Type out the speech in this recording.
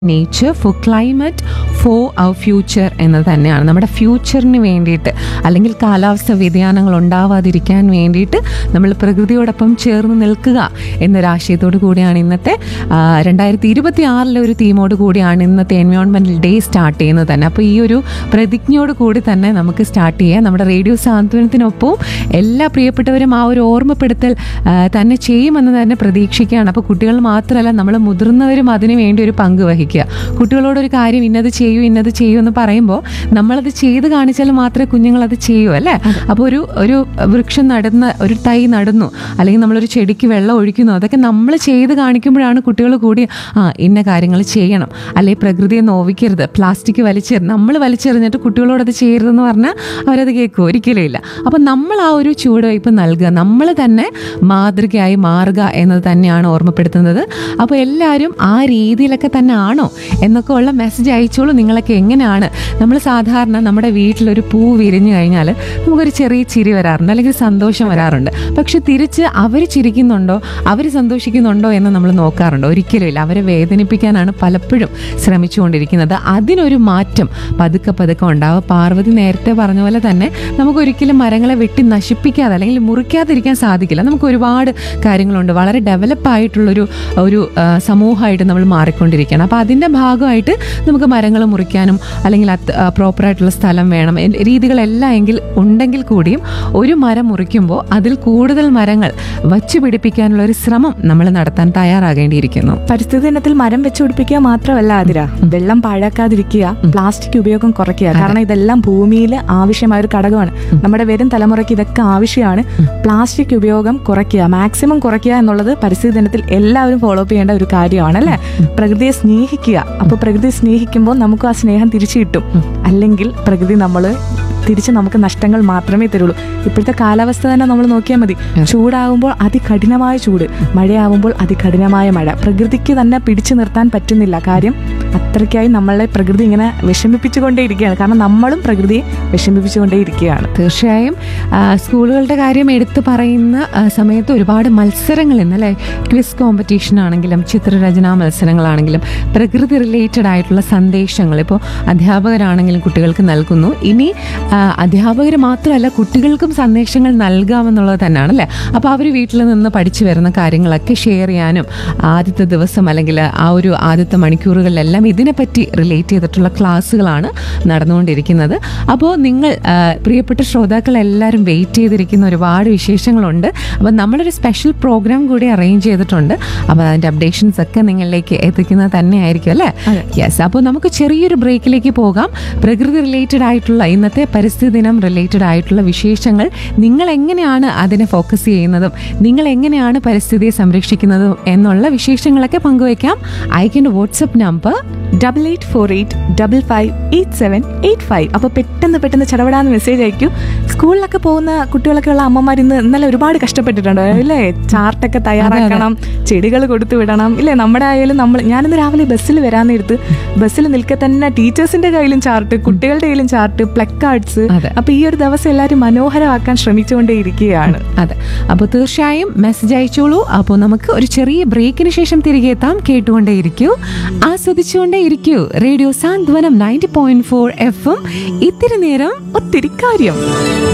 Nature for climate for our future എന്നത് തന്നെയാണ് നമ്മുടെ ഫ്യൂച്ചറിന് വേണ്ടിയിട്ട് അല്ലെങ്കിൽ കാലാവസ്ഥ വ്യതിയാനങ്ങൾ ഉണ്ടാവാതിരിക്കാൻ വേണ്ടിയിട്ട് നമ്മൾ പ്രകൃതിയോടൊപ്പം ചേർന്ന് നിൽക്കുക എന്നൊരാശയത്തോടു കൂടിയാണ് ഇന്നത്തെ രണ്ടായിരത്തി ഇരുപത്തി ആറിലെ ഒരു തീമോട് കൂടിയാണ് ഇന്നത്തെ എൻവയോൺമെൻറ്റൽ ഡേ സ്റ്റാർട്ട് ചെയ്യുന്നത് തന്നെ അപ്പോൾ ഈ ഒരു പ്രതിജ്ഞയോട് കൂടി തന്നെ നമുക്ക് സ്റ്റാർട്ട് ചെയ്യാം നമ്മുടെ റേഡിയോ സാന്ത്വനത്തിനൊപ്പവും എല്ലാ പ്രിയപ്പെട്ടവരും ആ ഒരു ഓർമ്മപ്പെടുത്തൽ ആ, തന്നെ ചെയ്യുമെന്ന് തന്നെ പ്രതീക്ഷിക്കുകയാണ് അപ്പോൾ കുട്ടികൾ മാത്രമല്ല നമ്മൾ മുതിർന്നവരും അതിനു വേണ്ടി ഒരു പങ്ക് വഹിക്കുക കുട്ടികളോടൊരു കാര്യം ഇന്നത് ചെയ്യൂ ഇന്നത് ചെയ്യൂ എന്ന് പറയുമ്പോൾ നമ്മളത് ചെയ്ത് കാണിച്ചാൽ മാത്രമേ കുഞ്ഞുങ്ങൾ അത് ചെയ്യൂ അല്ലേ അപ്പോൾ ഒരു ഒരു വൃക്ഷം നടുന്ന ഒരു തൈ നടുന്നു അല്ലെങ്കിൽ നമ്മളൊരു ചെടിക്ക് വെള്ളം ഒഴിക്കുന്നു അതൊക്കെ നമ്മൾ ചെയ്ത് കാണിക്കുമ്പോഴാണ് കുട്ടികൾ കൂടി ആ ഇന്ന കാര്യങ്ങൾ ചെയ്യണം അല്ലെങ്കിൽ പ്രകൃതിയെ നോവിക്കരുത് പ്ലാസ്റ്റിക് വലിച്ചെറി നമ്മൾ വലിച്ചെറിഞ്ഞിട്ട് കുട്ടികളോട് അത് ചെയ്യരുതെന്ന് പറഞ്ഞാൽ അവരത് കേൾക്കും ഒരിക്കലും ഇല്ല അപ്പം നമ്മൾ ആ ഒരു ചുവടുവയ്പ് നൽകുക നമ്മൾ തന്നെ മാതൃകയായി മാറുക എന്നത് തന്നെയാണ് ഓർമ്മപ്പെടുത്തുന്നത് അപ്പോൾ എല്ലാവരും ആ രീതിയിലൊക്കെ തന്നെ ആണോ എന്നൊക്കെ ഉള്ള മെസ്സേജ് അയച്ചോളൂ നിങ്ങളൊക്കെ എങ്ങനെയാണ് നമ്മൾ സാധാരണ നമ്മുടെ വീട്ടിലൊരു പൂ വിരിഞ്ഞു കഴിഞ്ഞാൽ നമുക്കൊരു ചെറിയ ചിരി വരാറുണ്ട് അല്ലെങ്കിൽ സന്തോഷം വരാറുണ്ട് പക്ഷെ തിരിച്ച് അവർ ചിരിക്കുന്നുണ്ടോ അവർ സന്തോഷിക്കുന്നുണ്ടോ എന്ന് നമ്മൾ നോക്കാറുണ്ട് ഒരിക്കലും ഇല്ല അവരെ വേദനിപ്പിക്കാനാണ് പലപ്പോഴും ശ്രമിച്ചുകൊണ്ടിരിക്കുന്നത് അതിനൊരു മാറ്റം പതുക്കെ പതുക്കെ ഉണ്ടാവുക പാർവതി നേരത്തെ പറഞ്ഞ പോലെ തന്നെ നമുക്ക് ഒരിക്കലും മരങ്ങളെ വെട്ടി നശിപ്പിക്കാതെ അല്ലെങ്കിൽ മുറിക്കാതിരിക്കാൻ സാധിക്കില്ല നമുക്ക് ഒരുപാട് കാര്യങ്ങളുണ്ട് വളരെ ഡെവലപ്പ് ആയിട്ടുള്ളൊരു ഒരു ആ, സമൂഹമായിട്ട് നമ്മൾ മാറിക്കൊണ്ടിരിക്കുകയാണ് അപ്പോൾ അതിൻ്റെ ഭാഗമായിട്ട് നമുക്ക് മരങ്ങൾ മുറിക്കാനും അല്ലെങ്കിൽ അത് പ്രോപ്പറായിട്ടുള്ള സ്ഥലം വേണം എ- രീതികളെല്ലാം എങ്കിൽ ഉണ്ടെങ്കിൽ കൂടിയും ഒരു മരം മുറിക്കുമ്പോൾ അതിൽ കൂടുതൽ മരങ്ങൾ വച്ചു പിടിപ്പിക്കാനുള്ള ഒരു ശ്രമം നമ്മൾ നടത്താൻ തയ്യാറാകേണ്ടിയിരിക്കുന്നു പരിസ്ഥിതി ദിനത്തിൽ മരം വെച്ചുപിടിപ്പിക്കുക മാത്രമല്ല ആതിര വെള്ളം പാഴാക്കാതിരിക്കുക പ്ലാസ്റ്റിക് ഉപയോഗം കുറയ്ക്കുക കാരണം ഇതെല്ലാം ഭൂമിയിൽ ആവശ്യമായ ഒരു ഘടകമാണ് നമ്മുടെ വരും തലമുറയ്ക്ക് ഇതൊക്കെ ആവശ്യമാണ് പ്ലാസ്റ്റിക് ഉപയോഗം കുറയ്ക്കുക മാക്സിമം കുറയ്ക്കുക എന്നുള്ളത് പരിസ്ഥിതി ദിനത്തിൽ എല്ലാവരും ഫോളോ അപ്പ് ചെയ്യേണ്ട ഒരു കാര്യമാണ് അല്ലെ പ്രകൃതിയെ സ്നേഹിക്കുക അപ്പൊ പ്രകൃതിയെ സ്നേഹിക്കുമ്പോൾ നമുക്ക് ആ സ്നേഹം തിരിച്ചു കിട്ടും അല്ലെങ്കിൽ പ്രകൃതി നമ്മൾ തിരിച്ച് നമുക്ക് നഷ്ടങ്ങൾ മാത്രമേ തരുള്ളൂ ഇപ്പോഴത്തെ കാലാവസ്ഥ തന്നെ നമ്മൾ നോക്കിയാൽ മതി ചൂടാകുമ്പോൾ അതികഠിനമായ ചൂട് മഴയാവുമ്പോൾ അതികഠിനമായ മഴ പ്രകൃതിക്ക് തന്നെ പിടിച്ചു നിർത്താൻ പറ്റുന്നില്ല കാര്യം അത്രയ്ക്കായി നമ്മളെ പ്രകൃതി ഇങ്ങനെ വിഷമിപ്പിച്ചുകൊണ്ടേയിരിക്കുകയാണ് കാരണം നമ്മളും പ്രകൃതിയെ വിഷമിപ്പിച്ചുകൊണ്ടേയിരിക്കുകയാണ് തീർച്ചയായും ആ, സ്കൂളുകളുടെ കാര്യം എടുത്തു പറയുന്ന ആ, സമയത്ത് ഒരുപാട് മത്സരങ്ങൾ ഇന്നല്ലേ ക്വിസ് കോമ്പറ്റീഷൻ ആണെങ്കിലും ചിത്രരചനാ മത്സരങ്ങളാണെങ്കിലും പ്രകൃതി റിലേറ്റഡ് ആയിട്ടുള്ള സന്ദേശങ്ങൾ ഇപ്പോൾ അധ്യാപകരാണെങ്കിലും കുട്ടികൾക്ക് നൽകുന്നു ഇനി അധ്യാപകർ മാത്രമല്ല കുട്ടികൾക്കും സന്ദേശങ്ങൾ നൽകാമെന്നുള്ളത് തന്നെയാണ് അല്ലേ അപ്പോൾ അവർ വീട്ടിൽ നിന്ന് പഠിച്ചു വരുന്ന കാര്യങ്ങളൊക്കെ ഷെയർ ചെയ്യാനും ആദ്യത്തെ ദിവസം അല്ലെങ്കിൽ ആ ഒരു ആദ്യത്തെ മണിക്കൂറുകളിലെല്ലാം ഇതിനെപ്പറ്റി റിലേറ്റ് ചെയ്തിട്ടുള്ള ക്ലാസ്സുകളാണ് നടന്നുകൊണ്ടിരിക്കുന്നത് അപ്പോൾ നിങ്ങൾ ആ, പ്രിയപ്പെട്ട ശ്രോതാക്കൾ എല്ലാവരും വെയിറ്റ് ചെയ്തിരിക്കുന്ന ഒരുപാട് വിശേഷങ്ങളുണ്ട് അപ്പോൾ നമ്മളൊരു സ്പെഷ്യൽ പ്രോഗ്രാം കൂടി അറേഞ്ച് ചെയ്തിട്ടുണ്ട് അപ്പോൾ അതിൻ്റെ അപ്ഡേഷൻസ് ഒക്കെ നിങ്ങളിലേക്ക് എത്തിക്കുന്നത് തന്നെയായിരിക്കും അല്ലേ യെസ് അപ്പോൾ നമുക്ക് ചെറിയൊരു ബ്രേക്കിലേക്ക് പോകാം പ്രകൃതി റിലേറ്റഡ് ആയിട്ടുള്ള ഇന്നത്തെ പരിസ്ഥിതി ദിനം റിലേറ്റഡ് ആയിട്ടുള്ള വിശേഷങ്ങൾ നിങ്ങൾ എങ്ങനെയാണ് അതിനെ ഫോക്കസ് ചെയ്യുന്നതും നിങ്ങൾ എങ്ങനെയാണ് പരിസ്ഥിതിയെ സംരക്ഷിക്കുന്നതും എന്നുള്ള വിശേഷങ്ങളൊക്കെ പങ്കുവയ്ക്കാം അയക്കേണ്ട WhatsApp number double eight four eight double five eight seven eight five അപ്പൊ പെട്ടെന്ന് പെട്ടെന്ന് ചടപടാന്ന് മെസ്സേജ് അയക്കൂ സ്കൂളിലൊക്കെ പോകുന്ന കുട്ടികളൊക്കെ ഉള്ള അമ്മമാർ ഇന്ന് ഇന്നലെ ഒരുപാട് കഷ്ടപ്പെട്ടിട്ടുണ്ടോ അല്ലേ ചാർട്ടൊക്കെ തയ്യാറാക്കണം ചെടികൾ കൊടുത്തു വിടണം ഇല്ലേ നമ്മുടെ ആയാലും നമ്മൾ ഞാനിന്ന് രാവിലെ ബസ്സിൽ വരാൻ നേരത്ത് ബസ്സിൽ നിൽക്കെ തന്നെ ടീച്ചേഴ്സിന്റെ കയ്യിലും ചാർട്ട് കുട്ടികളുടെ കയ്യിലും ചാർട്ട് പ്ലക്ക് കാർഡ്സ് അതെ. അപ്പൊ ഈ ഒരു ദിവസം എല്ലാവരും മനോഹരമാക്കാൻ ശ്രമിച്ചുകൊണ്ടേയിരിക്കുകയാണ് അതെ അപ്പോൾ തീർച്ചയായും മെസ്സേജ് അയച്ചോളൂ അപ്പോൾ നമുക്ക് ഒരു ചെറിയ ബ്രേക്കിന് ശേഷം തിരികെ എത്താം കേട്ടുകൊണ്ടേയിരിക്കൂ ആസ്വദിച്ചുകൊണ്ടേയിരിക്കൂ radio Santhwanam ninety point four F M ഇത്തിരി നേരം ഒത്തിരി കാര്യം